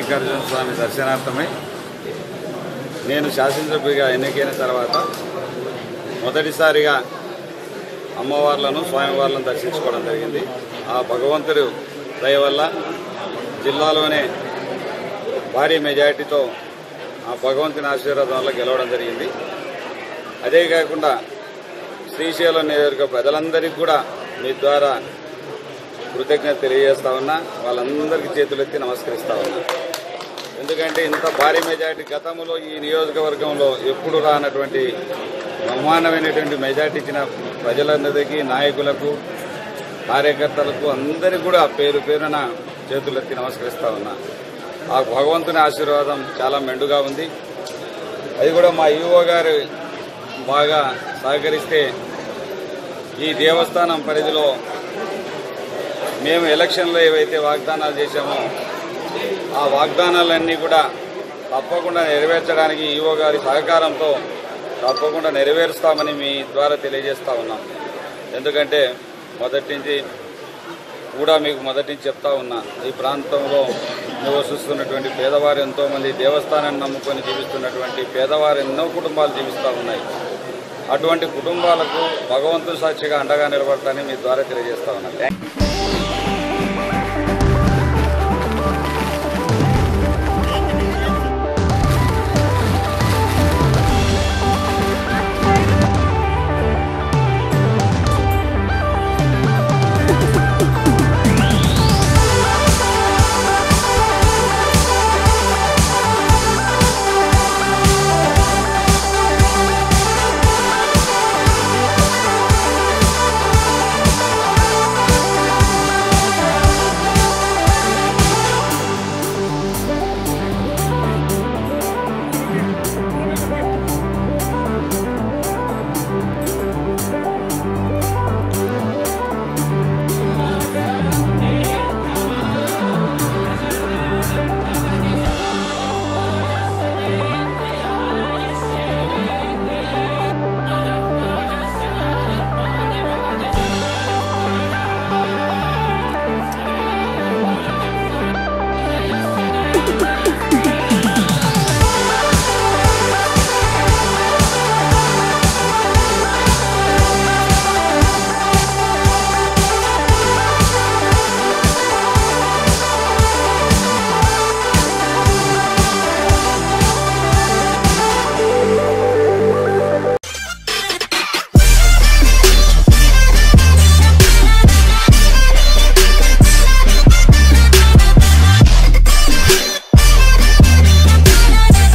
మల్లికార్జున స్వామి దర్శనార్థమై నేను శాసనసభ్యుడిగా ఎన్నికైన తర్వాత మొదటిసారిగా అమ్మవార్లను స్వామివార్లను దర్శించుకోవడం జరిగింది ఆ భగవంతుడు దయ వల్ల జిల్లాలోనే భారీ మెజారిటీతో ఆ భగవంతుని ఆశీర్వాదం వల్ల గెలవడం జరిగింది అదే కాకుండా శ్రీశైలం నియోజకవర్గ ప్రజలందరికీ కూడా మీ ద్వారా కృతజ్ఞత తెలియజేస్తా ఉన్నా వాళ్ళందరికీ చేతులెత్తి నమస్కరిస్తా ఉన్నా ఎందుకంటే ఇంత భారీ మెజార్టీ గతంలో ఈ నియోజకవర్గంలో ఎప్పుడు రానటువంటి బ్రహ్మాండమైనటువంటి మెజార్టీ ఇచ్చిన ప్రజలందరికీ నాయకులకు కార్యకర్తలకు అందరికీ కూడా పేరు పేరున చేతులెత్తి నమస్కరిస్తా ఉన్నా ఆ భగవంతుని ఆశీర్వాదం చాలా మెండుగా ఉంది అది కూడా మా ఈవో గారు బాగా సహకరిస్తే ఈ దేవస్థానం పరిధిలో మేము ఎలక్షన్లో ఏవైతే వాగ్దానాలు చేశామో ఆ వాగ్దానాలన్నీ కూడా తప్పకుండా నెరవేర్చడానికి ఈవో గారి సహకారంతో తప్పకుండా నెరవేరుస్తామని మీ ద్వారా తెలియజేస్తా ఉన్నాం ఎందుకంటే మొదటి నుంచి కూడా మీకు మొదటి నుంచి చెప్తా ఉన్నా ఈ ప్రాంతంలో నివసిస్తున్నటువంటి పేదవారు ఎంతో మంది దేవస్థానాన్ని నమ్ముకొని జీవిస్తున్నటువంటి పేదవారు ఎన్నో కుటుంబాలు జీవిస్తూ ఉన్నాయి అటువంటి కుటుంబాలకు భగవంతుడు సాక్షిగా అండగా నిలబడతానని మీ ద్వారా తెలియజేస్తా ఉన్నా